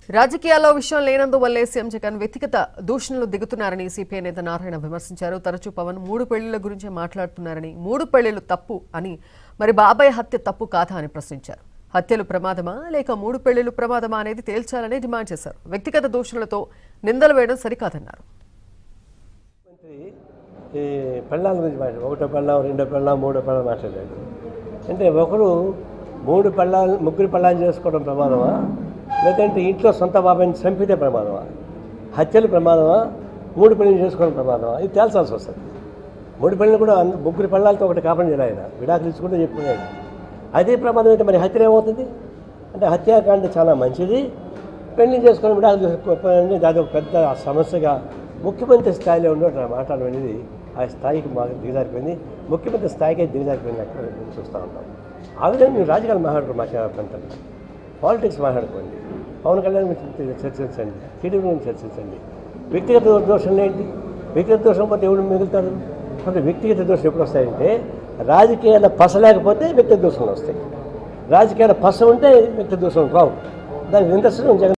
రాజకీయాల్లో విషయం లేనందువల్లే సీఎం జగన్ వ్యక్తిగత దూషణలు దిగుతున్నారని సిపిఐ నేత నారాయణ విమర్శించారు తరచూ పవన్ మూడు పెళ్లిళ్ల గురించే మాట్లాడుతున్నారని మూడు పెళ్లిళ్లు తప్పు అని మరి బాబాయ్ హత్య తప్పు కాదా అని ప్రశ్నించారు హత్యలు ప్రమాదమా లేక మూడు పెళ్లిళ్లు ప్రమాదమా అనేది తేల్చాలని డిమాండ్ చేశారు వ్యక్తిగత దూషణలతో నిందలు వేయడం సరికాదన్నారు మంత్రి ఈ పెళ్ళాల గురించి మాట్లాడు ఒకటో పెళ్ళాం రెండో పెళ్ళాం మూడో పెళ్ళాం మాట్లాడాడు అంటే ఒకరు మూడు పెళ్ళాలు ముగ్గురు పెళ్ళాలు చేసుకోవడం ప్రమాదమా లేదంటే ఇంట్లో సొంత బాబాయిని చంపితే ప్రమాదమా హత్యలు ప్రమాదమా మూడు పెళ్ళిళ్ళు చేసుకోవడం ప్రమాదమా ఇది తేల్చాల్సి వస్తుంది మూడు పెళ్ళిళ్ళు కూడా అంద- ముగ్గురు పెళ్ళాలతో ఒకటి కాపడం చేయాలి ఆయన విడాకులు ఇచ్చుకుంటే చెప్పుకున్నాడు అదే ప్రమాదం అయితే మరి హత్య ఏమవుతుంది అంటే హత్యాకాండ చాలా మంచిది పెళ్లి చేసుకొని విడాకులు చేసుకోకపోయింది దాని ఒక పెద్ద సమస్యగా ముఖ్యమంత్రి స్థాయిలో ఉన్న మాట్లాడడం అనేది ఆ స్థాయికి మాకు దిగజారిపోయింది ముఖ్యమంత్రి స్థాయికే దిగజారిపోయింది అక్కడ మేము చూస్తూ ఉంటాం ఆ విధంగా మీరు రాజకీయాలు మాట్లాడుకో మాట్లాడుకుంటారు పాలిటిక్స్ మాట్లాడుకోండి పవన్ కళ్యాణ్ గురించి చర్చించండి టీడీపీ గురించి చర్చించండి వ్యక్తిగత దోషాలు ఏంటి వ్యక్తిగత దోషం పోతే ఎవరు మిగులుతారు కాబట్టి వ్యక్తిగత దోషం ఎప్పుడు వస్తాయంటే రాజకీయాల పస లేకపోతే వ్యక్తిగత దోషాలు వస్తాయి రాజకీయాల పస ఉంటే వ్యక్తిగత దోషం రావు దానికి నిదర్శనం జగన్